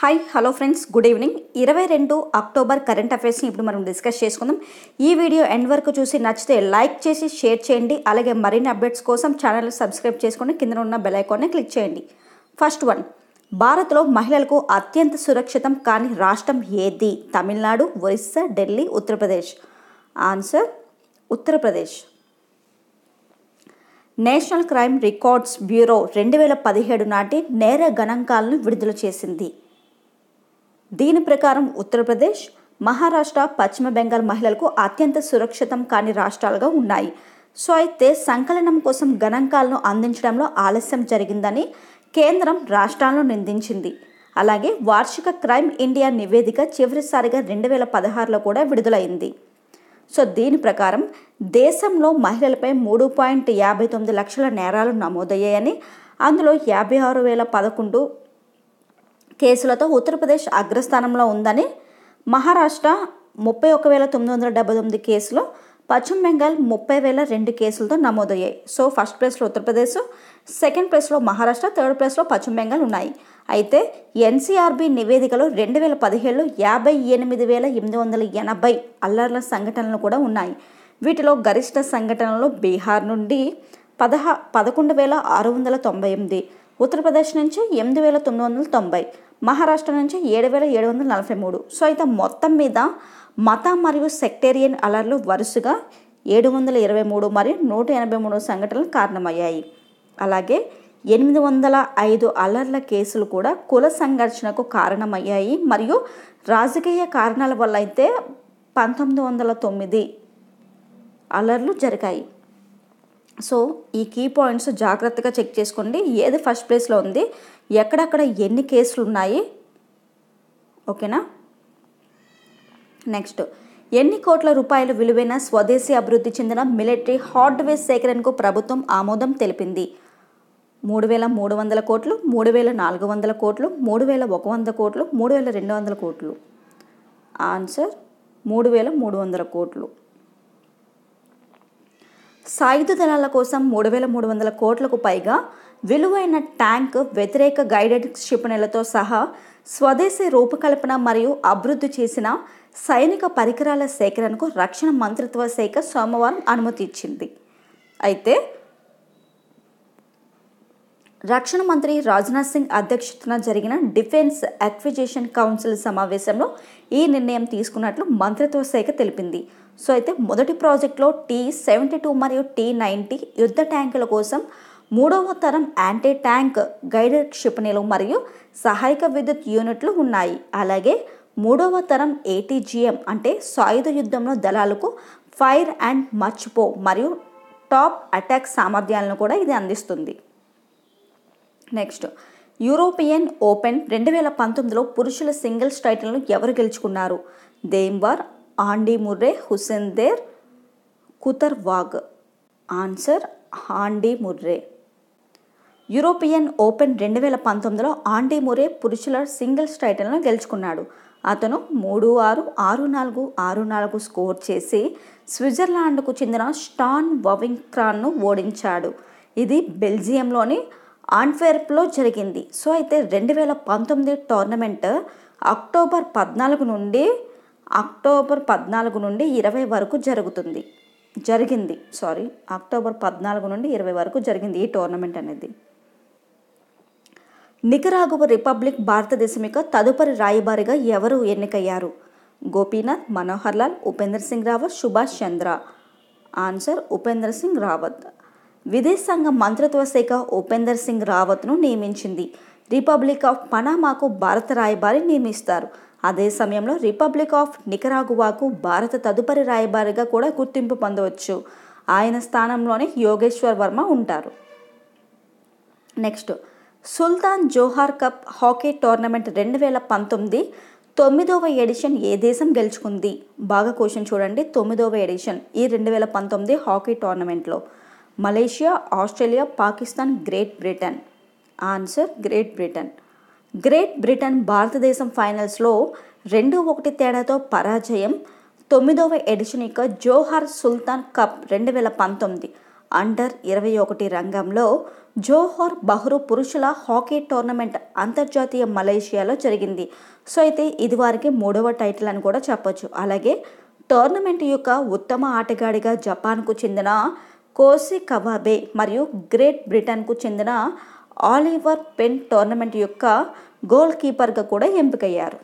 hi hello friends good evening ఇరవై రెండు October current అఫైర్స్ని ఇప్పుడు మనం డిస్కస్ చేసుకుందాం ఈ వీడియో ఎండ్ వరకు చూసి నచ్చితే లైక్ చేసి షేర్ చేయండి అలాగే మరిన్ని అప్డేట్స్ కోసం ఛానల్ సబ్స్క్రైబ్ చేసుకొని కింద ఉన్న బెల్ ఐకాన్ని క్లిక్ చేయండి ఫస్ట్ వన్ భారత్లో మహిళలకు అత్యంత సురక్షితం కాని రాష్ట్రం ఏది Tamil Nadu Orissa Delhi Uttar Pradesh answer Uttar Pradesh national crime records bureau రెండు వేల పదిహేడు నాటి నేర గణాంకాలను విడుదల చేసింది దీని ప్రకారం ఉత్తరప్రదేశ్ మహారాష్ట్ర పశ్చిమ బెంగాల్ మహిళలకు అత్యంత సురక్షితం కాని రాష్ట్రాలుగా ఉన్నాయి సో అయితే సంకలనం కోసం గణాంకాలను అందించడంలో ఆలస్యం జరిగిందని కేంద్రం రాష్ట్రాలను నిందించింది అలాగే వార్షిక క్రైమ్ ఇండియా నివేదిక చివరిసారిగా రెండు వేల పదహారులో కూడా విడుదలైంది సో దీని ప్రకారం దేశంలో మహిళలపై మూడు పాయింట్ యాభై తొమ్మిది లక్షల నేరాలు నమోదయ్యాయని అందులో యాభై ఆరు వేల పదకొండు కేసులతో ఉత్తరప్రదేశ్ అగ్రస్థానంలో ఉందని మహారాష్ట్ర ముప్పై ఒక వేల తొమ్మిది వందల డెబ్బై తొమ్మిది కేసులు పశ్చిమ బెంగాల్ ముప్పై వేల రెండు కేసులతో నమోదయ్యాయి సో ఫస్ట్ ప్లేస్లో ఉత్తరప్రదేశ్ సెకండ్ ప్లేస్లో మహారాష్ట్ర థర్డ్ ప్లేస్లో పశ్చిమ బెంగాల్ ఉన్నాయి అయితే ఎన్సీఆర్బి నివేదికలో రెండు వేల పదిహేడులో యాభై ఎనిమిది వేల ఎనిమిది వందల ఎనభై అల్లర్ల సంఘటనలు కూడా ఉన్నాయి వీటిలో గరిష్ట సంఘటనలు బీహార్ నుండి పదహ పదకొండు వేల ఆరు వందల తొంభై ఎనిమిది ఉత్తరప్రదేశ్ నుంచి ఎనిమిది వేల తొమ్మిది వందల తొంభై మహారాష్ట్ర నుంచి ఏడు వేల ఏడు వందల నలభై మూడు సో అయితే మొత్తం మీద మత మరియు సెక్టేరియన్ అలర్లు వరుసగా ఏడు వందల ఇరవై మూడు మరియు నూట ఎనభై మూడు సంఘటనలు కారణమయ్యాయి అలాగే ఎనిమిది వందల ఐదు అలర్ల కేసులు కూడా కుల సంఘర్షణకు కారణమయ్యాయి మరియు రాజకీయ కారణాల వల్ల అయితే పంతొమ్మిది వందల తొమ్మిది అలర్లు జరిగాయి సో ఈ కీ పాయింట్స్ జాగ్రత్తగా చెక్ చేసుకోండి ఏది ఫస్ట్ ప్లేస్లో ఉంది ఎక్కడెక్కడ ఎన్ని కేసులు ఉన్నాయి ఓకేనా నెక్స్ట్ ఎన్ని కోట్ల రూపాయల విలువైన స్వదేశీ అభివృద్ధి చెందిన మిలిటరీ హార్డ్వేర్ సేకరణకు ప్రభుత్వం ఆమోదం తెలిపింది మూడు వేల మూడు వందల కోట్లు మూడు వేల నాలుగు వందల కోట్లు మూడు వేల ఒక వంద కోట్లు మూడు వేల రెండు వందల కోట్లు ఆన్సర్ మూడు వేల మూడు వందల కోట్లు సాయుధ దళాల కోసం మూడు వేల మూడు వందల కోట్లకు పైగా విలువైన ట్యాంక్ వ్యతిరేక గైడెడ్ క్షిపణులతో సహా స్వదేశీ రూపకల్పన మరియు అభివృద్ధి చేసిన సైనిక పరికరాల సేకరణకు రక్షణ మంత్రిత్వ శాఖ సోమవారం అనుమతి ఇచ్చింది అయితే రక్షణ మంత్రి రాజ్నాథ్ సింగ్ అధ్యక్షతన జరిగిన డిఫెన్స్ అక్విజిషన్ కౌన్సిల్ సమావేశంలో ఈ నిర్ణయం తీసుకున్నట్లు మంత్రిత్వ శాఖ తెలిపింది సో అయితే మొదటి ప్రాజెక్టులో టీ సెవెంటీ టూ మరియు టీ నైంటీ యుద్ధ ట్యాంకుల కోసం మూడవ తరం యాంటీ ట్యాంక్ గైడెడ్ క్షిపణులు మరియు సహాయక విద్యుత్ యూనిట్లు ఉన్నాయి అలాగే మూడవ తరం ఏటీజీఎం అంటే సాయుధ యుద్ధంలో దళాలకు ఫైర్ అండ్ మర్చిపో మరియు టాప్ అటాక్ సామర్థ్యాలను కూడా ఇది అందిస్తుంది నెక్స్ట్ యూరోపియన్ ఓపెన్ రెండు వేల పంతొమ్మిదిలో పురుషుల సింగిల్స్ టైటిల్ను ఎవరు గెలుచుకున్నారు దేంబార్ ఆండీ ముర్రే హుసేన్ దేర్ కుతర్ వాగ్ answer Andy Murray European Open రెండు వేల పంతొమ్మిదిలో ఆండీ మురే పురుషుల సింగిల్స్ టైటిల్ను గెలుచుకున్నాడు అతను మూడు ఆరు ఆరు నాలుగు ఆరు నాలుగు స్కోర్ చేసి స్విట్జర్లాండ్కు చెందిన స్టాన్ వవింక్రాన్ను ఓడించాడు ఇది బెల్జియంలోని ఆన్ఫెర్ప్లో జరిగింది సో అయితే రెండు వేల పంతొమ్మిది టోర్నమెంట్ అక్టోబర్ పద్నాలుగు నుండి అక్టోబర్ పద్నాలుగు నుండి ఇరవై వరకు జరుగుతుంది జరిగింది సారీ అక్టోబర్ పద్నాలుగు నుండి ఇరవై వరకు జరిగింది ఈ టోర్నమెంట్ అనేది నికరాగువ రిపబ్లిక్ భారతదేశం యొక్క తదుపరి రాయబారిగా ఎవరు ఎన్నికయ్యారు గోపీనాథ్ మనోహర్ లాల్ ఉపేంద్ర సింగ్ రావత్ సుభాష్ చంద్ర ఆన్సర్ ఉపేంద్ర సింగ్ రావత్ విదేశాంగ మంత్రిత్వ శాఖ ఉపేందర్ సింగ్ రావత్ను నియమించింది రిపబ్లిక్ ఆఫ్ పనామాకు భారత రాయబారి నియమిస్తారు అదే సమయంలో రిపబ్లిక్ ఆఫ్ నికరాగువాకు భారత తదుపరి రాయబారిగా కూడా గుర్తింపు పొందవచ్చు ఆయన స్థానంలోనే యోగేశ్వర్ వర్మ ఉంటారు next Sultan Johor cup hockey tournament రెండు వేల పంతొమ్మిది తొమ్మిదవ ఎడిషన్ ఏ దేశం గెలుచుకుంది బాగా క్వశ్చన్ చూడండి తొమ్మిదవ ఎడిషన్ ఈ రెండు వేల పంతొమ్మిది హాకీ టోర్నమెంట్లో Malaysia Australia Pakistan Great Britain answer Great Britain Great Britain భారతదేశం ఫైనల్స్లో రెండు ఒకటి తేడాతో పరాజయం తొమ్మిదవ ఎడిషన్ యొక్క జోహార్ సుల్తాన్ కప్ రెండు వేల పంతొమ్మిది అండర్ ఇరవై ఒకటి రంగంలో జోహర్ బహ్రు పురుషుల హాకీ టోర్నమెంట్ అంతర్జాతీయ మలేషియాలో జరిగింది సో అయితే ఇది వారికి మూడవ టైటిల్ అని కూడా చెప్పొచ్చు అలాగే టోర్నమెంట్ యొక్క ఉత్తమ ఆటగాడిగా జపాన్కు చెందిన కోసి కవాబే మరియు గ్రేట్ బ్రిటన్కు చెందిన ఆలివర్ పెన్ టోర్నమెంట్ యొక్క గోల్ కీపర్గా కూడా ఎంపికయ్యారు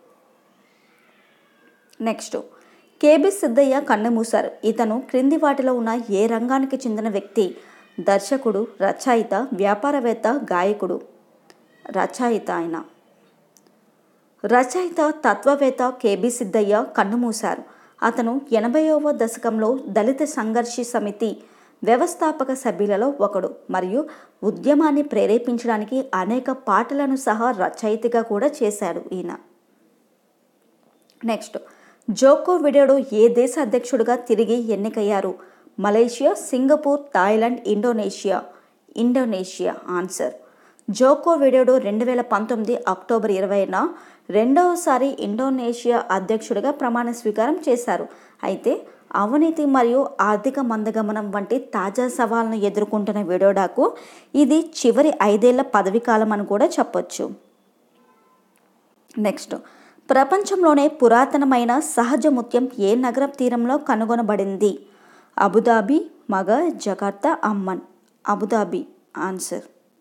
నెక్స్ట్ కేబి సిద్ధయ్య కన్నుమూశారు ఇతను క్రింది వాటిలో ఉన్న ఏ రంగానికి చెందిన వ్యక్తి దర్శకుడు రచయిత వ్యాపారవేత్త గాయకుడు రచయిత ఆయన రచయిత తత్వవేత్త కేబి సిద్ధయ్య కన్నుమూశారు అతను ఎనభైవ దశకంలో దళిత సంఘర్షి సమితి వ్యవస్థాపక సభ్యులలో ఒకడు మరియు ఉద్యమాన్ని ప్రేరేపించడానికి అనేక పాటలను సహా రచయితగా కూడా చేశాడు ఈయన నెక్స్ట్ జోకో విడోడో ఏ దేశ అధ్యక్షుడిగా తిరిగి ఎన్నికయ్యారు Malaysia Singapore Thailand Indonesia Indonesia answer Joko Widodo రెండు వేల పంతొమ్మిది అక్టోబర్ ఇరవైన రెండవసారి ఇండోనేషియా అధ్యక్షుడిగా ప్రమాణ స్వీకారం చేశారు అయితే అవినీతి మరియు ఆర్థిక మందగమనం వంటి తాజా సవాళ్ళను ఎదుర్కొంటున్న విడోడాకు ఇది చివరి ఐదేళ్ల పదవి కాలం అని కూడా చెప్పొచ్చు నెక్స్ట్ ప్రపంచంలోనే పురాతనమైన సహజ ముత్యం ఏ నగర తీరంలో కనుగొనబడింది అబుదాబి మగ Jakarta Amman Abu Dhabi answer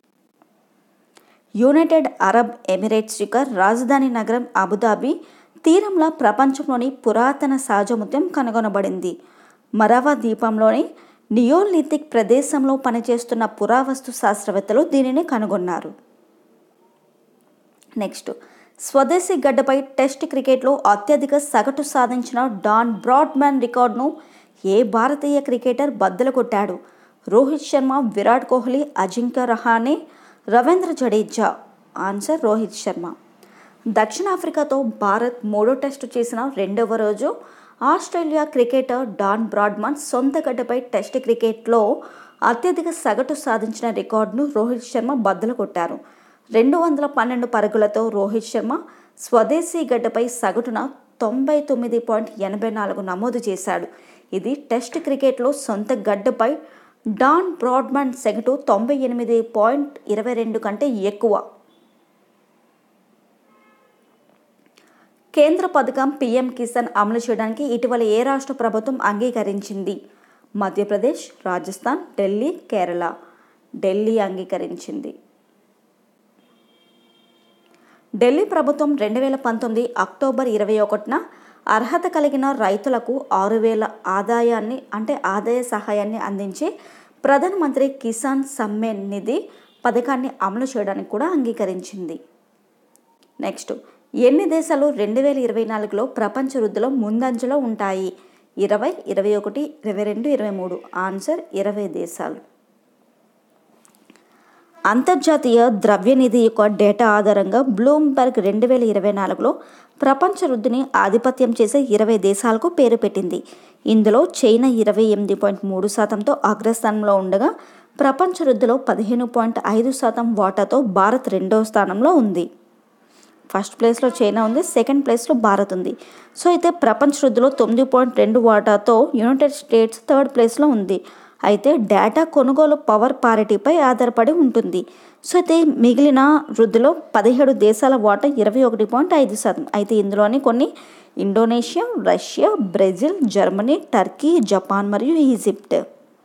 United Arab Emirates యొక్క రాజధాని నగరం అబుదాబి తీరంలో ప్రపంచంలోని పురాతన సహజ ముత్యం కనుగొనబడింది మరావా ద్వీపంలోని నియోలిథిక్ ప్రదేశంలో పనిచేస్తున్న పురావస్తు శాస్త్రవేత్తలు దీనిని కనుగొన్నారు నెక్స్ట్ స్వదేశీ గడ్డపై టెస్ట్ క్రికెట్లో అత్యధిక సగటు సాధించిన డాన్ బ్రాడ్మ్యాన్ రికార్డును ఏ భారతీయ క్రికెటర్ బద్దలు కొట్టాడు రోహిత్ శర్మ విరాట్ కోహ్లీ అజింక్య రహానే రవీంద్ర జడేజా ఆన్సర్ రోహిత్ శర్మ దక్షిణాఫ్రికాతో భారత్ మూడో టెస్టు చేసిన రెండవ రోజు ఆస్ట్రేలియా క్రికెటర్ డాన్ బ్రాడ్మన్ సొంత గడ్డపై టెస్ట్ క్రికెట్లో అత్యధిక సగటు సాధించిన రికార్డును రోహిత్ శర్మ బద్దలు కొట్టారు రెండు వందల పన్నెండు పరుగులతో రోహిత్ శర్మ స్వదేశీ గడ్డపై సగటున తొంభై తొమ్మిది పాయింట్ ఎనభై నాలుగు నమోదు చేశాడు ఇది టెస్ట్ క్రికెట్లో సొంత గడ్డపై డాన్ బ్రాడ్మన్ సగటు తొంభై ఎనిమిది పాయింట్ ఇరవై రెండు కంటే ఎక్కువ కేంద్ర పథకం పీఎం కిసాన్ అమలు చేయడానికి ఇటీవల ఏ రాష్ట్ర ప్రభుత్వం అంగీకరించింది మధ్యప్రదేశ్ రాజస్థాన్ ఢిల్లీ కేరళ ఢిల్లీ అంగీకరించింది ఢిల్లీ ప్రభుత్వం రెండు వేల పంతొమ్మిది అక్టోబర్ ఇరవై ఒకటిన అర్హత కలిగిన రైతులకు ఆరు వేల ఆదాయాన్ని అంటే ఆదాయ సహాయాన్ని అందించే ప్రధానమంత్రి కిసాన్ సమ్మాన్ నిధి పథకాన్ని అమలు చేయడానికి కూడా అంగీకరించింది నెక్స్ట్ ఎన్ని దేశాలు రెండు వేల ఇరవై నాలుగులో ప్రపంచ వృద్ధిలో ముందంజలో ఉంటాయి ఇరవై ఇరవై ఒకటి ఇరవై రెండు ఇరవై మూడు ఆన్సర్ ఇరవై దేశాలు అంతర్జాతీయ ద్రవ్యనిధి యొక్క డేటా ఆధారంగా బ్లూంబర్గ్ రెండు వేల ఇరవై నాలుగులో ప్రపంచ వృద్ధిని ఆధిపత్యం చేసే ఇరవై దేశాలకు పేరు పెట్టింది ఇందులో చైనా ఇరవై ఎనిమిది పాయింట్ మూడు శాతంతో అగ్రస్థానంలో ఉండగా ప్రపంచ వృద్ధిలో పదిహేను పాయింట్ ఐదు శాతం వాటాతో భారత్ రెండవ స్థానంలో ఉంది ఫస్ట్ ప్లేస్లో చైనా ఉంది సెకండ్ ప్లేస్లో భారత్ ఉంది సో అయితే ప్రపంచ వృద్ధిలో తొమ్మిది పాయింట్ రెండు వాటాతో యునైటెడ్ స్టేట్స్ థర్డ్ ప్లేస్లో ఉంది అయితే డేటా కొనుగోలు పవర్ పారిటీపై ఆధారపడి ఉంటుంది సో అయితే మిగిలిన వృద్ధిలో పదిహేడు దేశాల వాటా ఇరవై ఒకటి పాయింట్ ఐదు శాతం అయితే ఇందులోని కొన్ని Indonesia Russia Brazil Germany Turkey Japan మరియు ఈజిప్ట్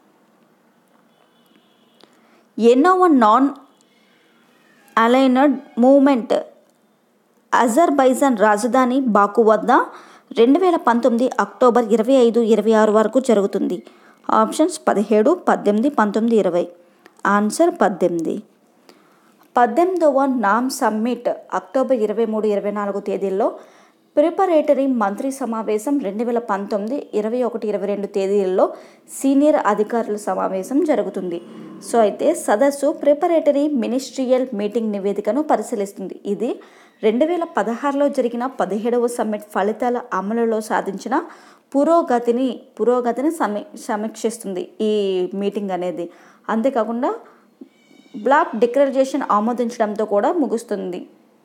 ఎన్నోవ నాన్ అలైనడ్ మూమెంట్ అజర్బైజాన్ రాజధాని బాకు వద్ద రెండు వేల పంతొమ్మిది అక్టోబర్ ఇరవై ఐదు ఇరవై ఆరు వరకు జరుగుతుంది ఆప్షన్స్ పదిహేడు పద్దెనిమిది పంతొమ్మిది ఇరవై ఆన్సర్ పద్దెనిమిది పద్దెనిమిదవ నామ్ సమ్మిట్ అక్టోబర్ ఇరవై మూడు ఇరవై నాలుగు తేదీల్లో ప్రిపరేటరీ మంత్రి సమావేశం రెండు వేల పంతొమ్మిది ఇరవై ఒకటి ఇరవై రెండు తేదీల్లో సీనియర్ అధికారుల సమావేశం జరుగుతుంది సో అయితే సదస్సు ప్రిపరేటరీ మినిస్ట్రియల్ మీటింగ్ నివేదికను పరిశీలిస్తుంది ఇది రెండు వేల పదహారులో జరిగిన పదిహేడవ సమ్మిట్ ఫలితాల అమలులో సాధించిన పురోగతిని పురోగతిని సమీ సమీక్షిస్తుంది ఈ మీటింగ్ అనేది అంతేకాకుండా బ్లాక్ డిక్లరేషన్ ఆమోదించడంతో కూడా ముగుస్తుంది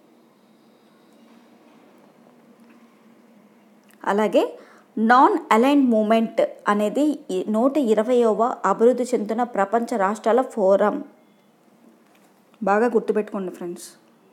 అలాగే నాన్ అలైన్ మూమెంట్ అనేది ఈ నూట ఇరవైవ అభివృద్ధి చెందుతున్న ప్రపంచ రాష్ట్రాల ఫోరం బాగా గుర్తుపెట్టుకోండి friends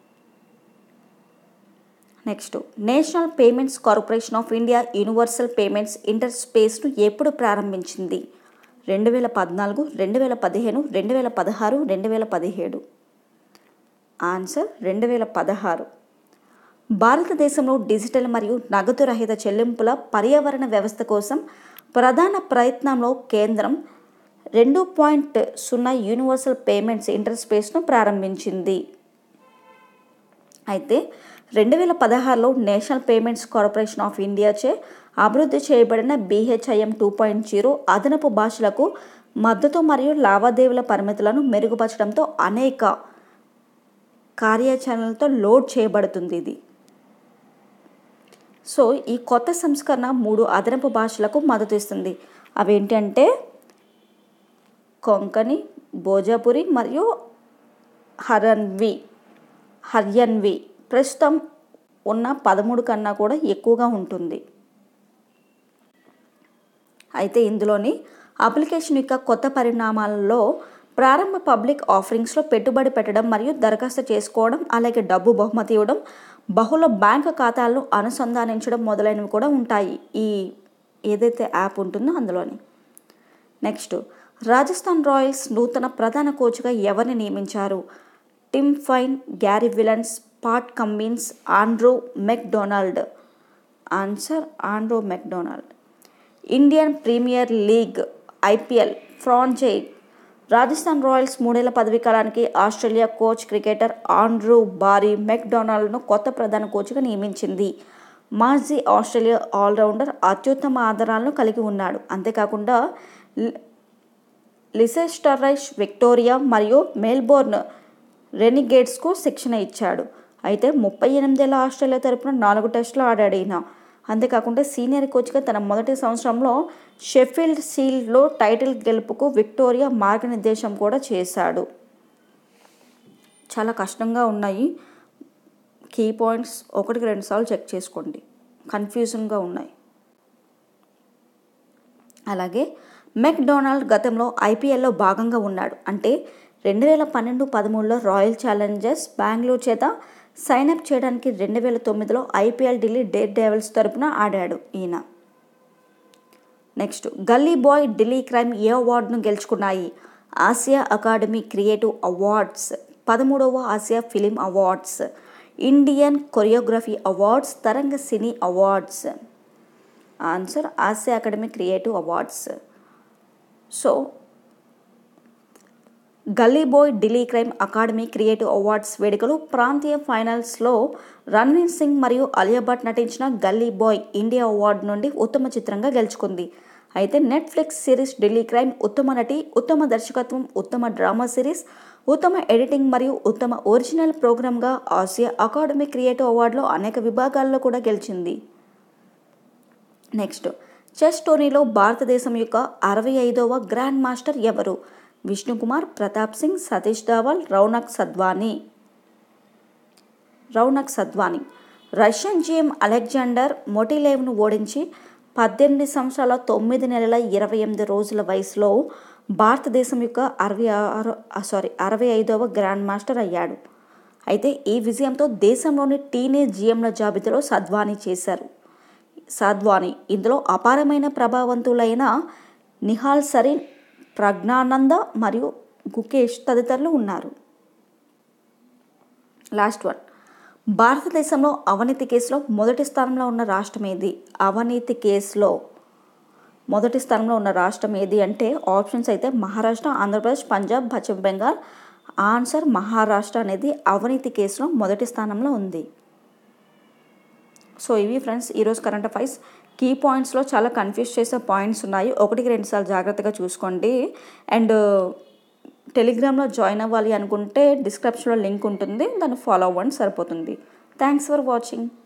next National Payments Corporation of India Universal Payments ఇంటర్ స్పేస్ను ఎప్పుడు ప్రారంభించింది రెండు వేల పద్నాలుగు రెండు వేల పదిహేను రెండు వేల పదహారు రెండు వేల పదిహేడు ఆన్సర్ రెండు వేల పదహారు భారతదేశంలో డిజిటల్ మరియు నగదు రహిత చెల్లింపుల పర్యావరణ వ్యవస్థ కోసం ప్రధాన ప్రయత్నంలో కేంద్రం రెండు పాయింట్ సున్నా యూనివర్సల్ పేమెంట్స్ ఇంటర్స్పేస్ను ప్రారంభించింది అయితే రెండు వేల పదహారులో నేషనల్ పేమెంట్స్ కార్పొరేషన్ ఆఫ్ ఇండియాచే అభివృద్ధి చేయబడిన బీహెచ్ఐఎం టూ పాయింట్ జీరో అదనపు భాషలకు మద్దతు మరియు లావాదేవీల పరిమితులను మెరుగుపరచడంతో అనేక కార్యాచరణలతో లోడ్ చేయబడుతుంది ఇది సో ఈ కొత్త సంస్కరణ మూడు అదనపు భాషలకు మద్దతు ఇస్తుంది అవి ఏంటంటే కొంకణి భోజపురి మరియు హరన్వి హర్యన్వి ప్రస్తుతం ఉన్న పదమూడు కన్నా కూడా ఎక్కువగా ఉంటుంది అయితే ఇందులోని అప్లికేషన్ యొక్క కొత్త పరిణామాలలో ప్రారంభ పబ్లిక్ ఆఫరింగ్స్లో పెట్టుబడి పెట్టడం మరియు దరఖాస్తు చేసుకోవడం అలాగే డబ్బు బహుమతి ఇవ్వడం బహుళ బ్యాంకు ఖాతాలను అనుసంధానించడం మొదలైనవి కూడా ఉంటాయి ఈ ఏదైతే యాప్ ఉంటుందో అందులోని నెక్స్ట్ రాజస్థాన్ రాయల్స్ నూతన ప్రధాన కోచ్గా ఎవరిని నియమించారు Tim Paine Gary Villans Pat Cummins Andrew McDonald answer Andrew McDonald Indian Premier League IPL franchise Rajasthan Royals మూడేళ్ల పదవీ కాలానికి ఆస్ట్రేలియా కోచ్ క్రికెటర్ ఆండ్రూ బారీ మెక్డొనాల్డ్ను కొత్త ప్రధాన కోచ్గా నియమించింది మాజీ ఆస్ట్రేలియా ఆల్రౌండర్ అత్యుత్తమ ఆధారాలను కలిగి ఉన్నాడు అంతేకాకుండా లిసెస్టరైష్ విక్టోరియా మరియు మెల్బోర్న్ రెనిగేట్స్కు శిక్షణ ఇచ్చాడు అయితే ముప్పై ఎనిమిదేళ్ల ఆస్ట్రేలియా తరపున నాలుగు టెస్టులు ఆడాడు ఈయన అంతేకాకుండా సీనియర్ కోచ్గా తన మొదటి సంవత్సరంలో షెఫీల్డ్ సీల్డ్లో టైటిల్ గెలుపుకు విక్టోరియా మార్గనిర్దేశం కూడా చేశాడు చాలా కష్టంగా ఉన్నాయి కీ పాయింట్స్ ఒకటికి రెండు సార్లు చెక్ చేసుకోండి కన్ఫ్యూజన్గా ఉన్నాయి అలాగే మెక్డొనాల్డ్ గతంలో ఐపీఎల్లో భాగంగా ఉన్నాడు అంటే రెండు వేల పన్నెండు పదమూడులో రాయల్ ఛాలెంజర్స్ బెంగళూరు చేత సైన్అప్ చేయడానికి రెండు వేల తొమ్మిదిలో ఐపీఎల్ ఢిల్లీ డేర్ డెవల్స్ తరపున ఆడాడు ఈయన నెక్స్ట్ గల్లీ బాయ్ ఢిల్లీ క్రైమ్ ఏ అవార్డును గెలుచుకున్నాయి ఆసియా అకాడమీ క్రియేటివ్ అవార్డ్స్ పదమూడవ Asia Film Awards Indian Choreography Awards Taranga Cine Awards answer Asia Academy Creative Awards so Gully Boy Delhi Crime Academy Creative Awards వేడుకలు ప్రాంతీయ ఫైనల్స్లో రణ్వీర్ సింగ్ మరియు అలియా భట్ నటించిన గల్లీ బాయ్ ఇండియా అవార్డు నుండి ఉత్తమ చిత్రంగా గెలుచుకుంది అయితే నెట్ఫ్లిక్స్ సిరీస్ ఢిల్లీ క్రైమ్ ఉత్తమ నటి ఉత్తమ దర్శకత్వం ఉత్తమ డ్రామా సిరీస్ ఉత్తమ ఎడిటింగ్ మరియు ఉత్తమ ఒరిజినల్ ప్రోగ్రామ్గా ఆసియా అకాడమీ క్రియేటివ్ అవార్డులో అనేక విభాగాల్లో కూడా గెలిచింది నెక్స్ట్ చెస్ టోర్నీలో భారతదేశం యొక్క అరవై ఐదవ గ్రాండ్ మాస్టర్ ఎవరు Vishnukumar Pratap Singh Satish Dhawal Raunak Sadhwani Raunak Sadhwani Russian GM Alexander మొటిలేవ్ను ఓడించి పద్దెనిమిది సంవత్సరాల తొమ్మిది నెలల ఇరవై ఎనిమిది రోజుల వయసులో భారతదేశం యొక్క అరవై ఆరు సారీ అరవై ఐదవ గ్రాండ్ మాస్టర్ అయ్యాడు అయితే ఈ విజయంతో దేశంలోని టీనేజ్ జీఎంల జాబితాలో సద్వానీ చేశారు సాద్వాని ఇందులో అపారమైన ప్రభావవంతులైన నిహాల్ సరీన్ ప్రజ్ఞానంద మరియు గుకేష్ తదితరులు ఉన్నారు లాస్ట్ వన్ భారతదేశంలో అవినీతి కేసులో మొదటి స్థానంలో ఉన్న రాష్ట్రం ఏది అవినీతి కేసులో మొదటి స్థానంలో ఉన్న రాష్ట్రం ఏది అంటే ఆప్షన్స్ అయితే మహారాష్ట్ర ఆంధ్రప్రదేశ్ పంజాబ్ పశ్చిమ బెంగాల్ ఆన్సర్ మహారాష్ట్ర అనేది అవినీతి కేసులో మొదటి స్థానంలో ఉంది సో ఇవి ఫ్రెండ్స్ ఈరోజు కరెంట్ అఫైర్స్ కీ పాయింట్స్లో చాలా కన్ఫ్యూజ్ చేసే పాయింట్స్ ఉన్నాయి ఒకటికి రెండు సార్లు జాగ్రత్తగా చూసుకోండి అండ్ టెలిగ్రామ్లో జాయిన్ అవ్వాలి అనుకుంటే డిస్క్రిప్షన్లో లింక్ ఉంటుంది దాన్ని ఫాలో అవ్వండి సరిపోతుంది థ్యాంక్స్ ఫర్ వాచింగ్